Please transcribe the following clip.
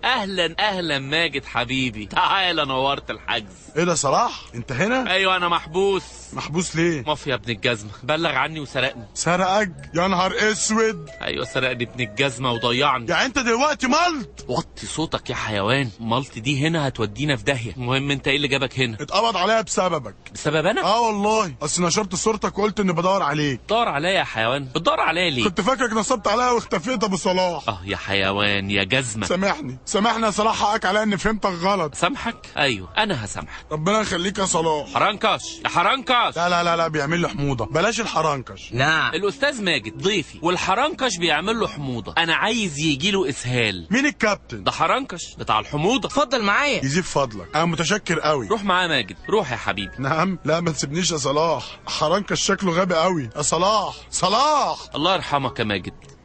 اهلا اهلا ماجد حبيبي تعالى نورت الحجز ايه ده صلاح انت هنا ايوه انا محبوس محبوس ليه مافيا ابن الجزمه بلغ عني وسرقني سرقك يا نهار اسود ايوه سرقني ابن الجزمه وضيعني يعني انت دلوقتي ملط وطي صوتك يا حيوان مالت دي هنا هتودينا في داهيه المهم انت ايه اللي جابك هنا اتقبض عليا بسببك بسبب انا اه والله اصل نشرت صورتك وقلت اني بدور عليك بتدور عليا يا حيوان بتدور عليا ليه كنت فاكرك نصبت عليا واختفيت ابو صلاح اه يا حيوان يا جزمه سامحني سامحني يا صلاح حقك عليا اني فهمتك غلط سامحك ايوه انا هسامحك ربنا يخليك يا صلاح حرنكش يا حرنكش لا لا لا لا بيعمل لي حموضه بلاش الحرنكش نعم الاستاذ ماجد ضيفي والحرنكش بيعمل له حموضه انا عايز يجي له اسهال مين الكابتن ده حرنكش بتاع الحموضه اتفضل معايا يزيد فضلك انا متشكر قوي روح معاه ماجد روح يا حبيبي نعم لا ما تسيبنيش يا صلاح حرنكش شكله غبي قوي يا صلاح صلاح الله يرحمك يا ماجد